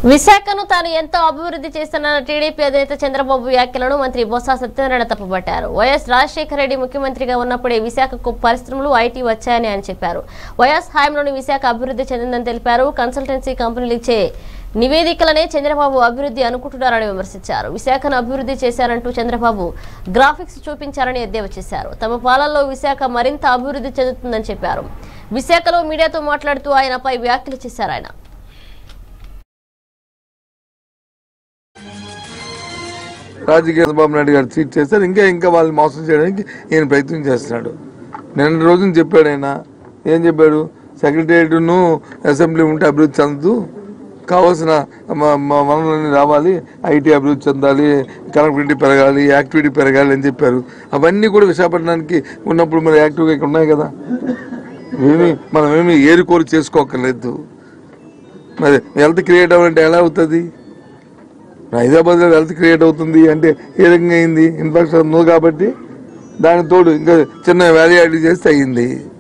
విశాఖను తాను ఎంతో అభివృద్ధి చేస్తున్న టీడీపీ అధినేత చంద్రబాబు వ్యాఖ్యలను మంత్రి బొత్స సత్యనారాయణ తప్పుపట్టారు వైఎస్ రాజశేఖర రెడ్డి ముఖ్యమంత్రిగా ఉన్నప్పుడే విశాఖకు పరిశ్రమలు ఐటీ వచ్చాయని ఆయన చెప్పారు వైఎస్ హయాంలోని విశాఖ అభివృద్ధి చెందిందని తెలిపారు కన్సల్టెన్సీ కంపెనీలు ఇచ్చే నివేదికలనే చంద్రబాబు అభివృద్ధి అనుకుంటున్నారని విమర్శించారు విశాఖను అభివృద్ధి చేశారంటూ చంద్రబాబు గ్రాఫిక్స్ చూపించారని ఎద్దేవా చేశారు తమ పాలనలో విశాఖ మరింత అభివృద్ధి చెందుతుందని చెప్పారు విశాఖలో మీడియాతో మాట్లాడుతూ ఆయనపై వ్యాఖ్యలు చేశారు ఆయన రాజకీయ చంద్రబాబు నాయుడు గారు ట్వీట్ చేస్తారు ఇంకా ఇంకా వాళ్ళు మోసం చేయడానికి ఈయన ప్రయత్నం చేస్తున్నాడు నిన్న రోజున చెప్పాడు ఆయన ఏం చెప్పాడు సెక్రటేరియట్ను అసెంబ్లీ ఉంటే అభివృద్ధి చెందదు కావాల్సిన మ- మ- వనరులన్నీ రావాలి ఐటీ అభివృద్ధి చెందాలి కనెక్టివిటీ పెరగాలి యాక్టివిటీ పెరగాలి అని చెప్పారు అవన్నీ కూడా విశాఖపట్నానికి ఉన్నప్పుడు మరి యాక్టివ్గా ఇక్కడ ఉన్నాయి కదా ఏమి మనం ఏమి ఏరుకోరు చేసుకోకర్లేదు మరి హెల్త్ క్రియేట్ అవ్వాలంటే ఎలా అవుతుంది హైదరాబాద్ లో హెల్త్ క్రియేట్ అవుతుంది అంటే ఏ రకంగా అయింది ఇన్ఫ్రాస్ట్రక్చర్ ఉంది కాబట్టి దానికి తోడు ఇంకా చిన్న వ్యాలీ యాడ్ చేస్తే అయ్యింది